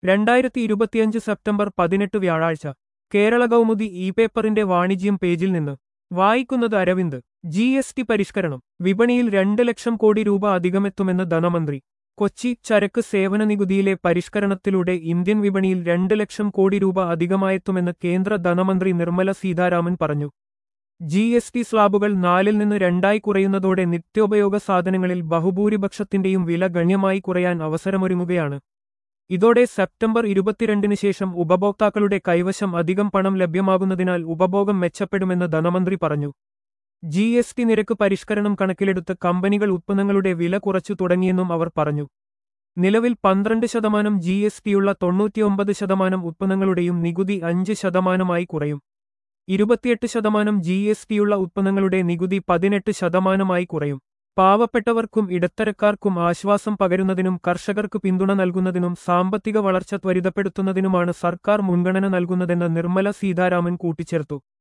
രണ്ടായിരത്തി ഇരുപത്തിയഞ്ച് സെപ്റ്റംബർ പതിനെട്ട് വ്യാഴാഴ്ച കേരള കൗമുദി ഇ പേപ്പറിന്റെ വാണിജ്യം പേജിൽ നിന്ന് വായിക്കുന്നത് അരവിന്ദ് ജി എസ് ടി പരിഷ്കരണം വിപണിയിൽ രണ്ട് ലക്ഷം കോടി രൂപ അധികമെത്തുമെന്ന് ധനമന്ത്രി കൊച്ചി ചരക്ക് സേവന നികുതിയിലെ പരിഷ്കരണത്തിലൂടെ ഇന്ത്യൻ വിപണിയിൽ രണ്ട് ലക്ഷം കോടി രൂപ അധികമായെത്തുമെന്ന് കേന്ദ്ര ധനമന്ത്രി നിർമ്മല സീതാരാമൻ പറഞ്ഞു ജി എസ് ടി സ്ലാബുകൾ നാലിൽ നിന്ന് രണ്ടായി കുറയുന്നതോടെ നിത്യോപയോഗ സാധനങ്ങളിൽ ബഹുഭൂരിപക്ഷത്തിന്റെയും വില ഗണ്യമായി കുറയാൻ അവസരമൊരുങ്ങുകയാണ് ഇതോടെ സെപ്റ്റംബർ ഇരുപത്തിരണ്ടിന് ശേഷം ഉപഭോക്താക്കളുടെ കൈവശം അധികം പണം ലഭ്യമാകുന്നതിനാൽ ഉപഭോഗം മെച്ചപ്പെടുമെന്ന് ധനമന്ത്രി പറഞ്ഞു ജി എസ് ടി നിരക്ക് പരിഷ്കരണം കണക്കിലെടുത്ത് കമ്പനികൾ ഉത്പന്നങ്ങളുടെ വില കുറച്ചു തുടങ്ങിയെന്നും അവർ പറഞ്ഞു നിലവിൽ പന്ത്രണ്ട് ശതമാനം ജി എസ് ടിയുള്ള തൊണ്ണൂറ്റിയൊമ്പത് ശതമാനം ഉത്പന്നങ്ങളുടെയും നികുതി അഞ്ച് ശതമാനമായി കുറയും ഇരുപത്തിയെട്ട് ശതമാനം ജി എസ് ടിയുള്ള ഉത്പന്നങ്ങളുടെ നികുതി പതിനെട്ട് ശതമാനമായി കുറയും പാവപ്പെട്ടവർക്കും ഇടത്തരക്കാർക്കും ആശ്വാസം പകരുന്നതിനും കർഷകർക്ക് പിന്തുണ നൽകുന്നതിനും സാമ്പത്തിക വളർച്ച ത്വരിതപ്പെടുത്തുന്നതിനുമാണ് സർക്കാർ മുൻഗണന നൽകുന്നതെന്ന് നിർമ്മല സീതാരാമൻ കൂട്ടിച്ചേർത്തു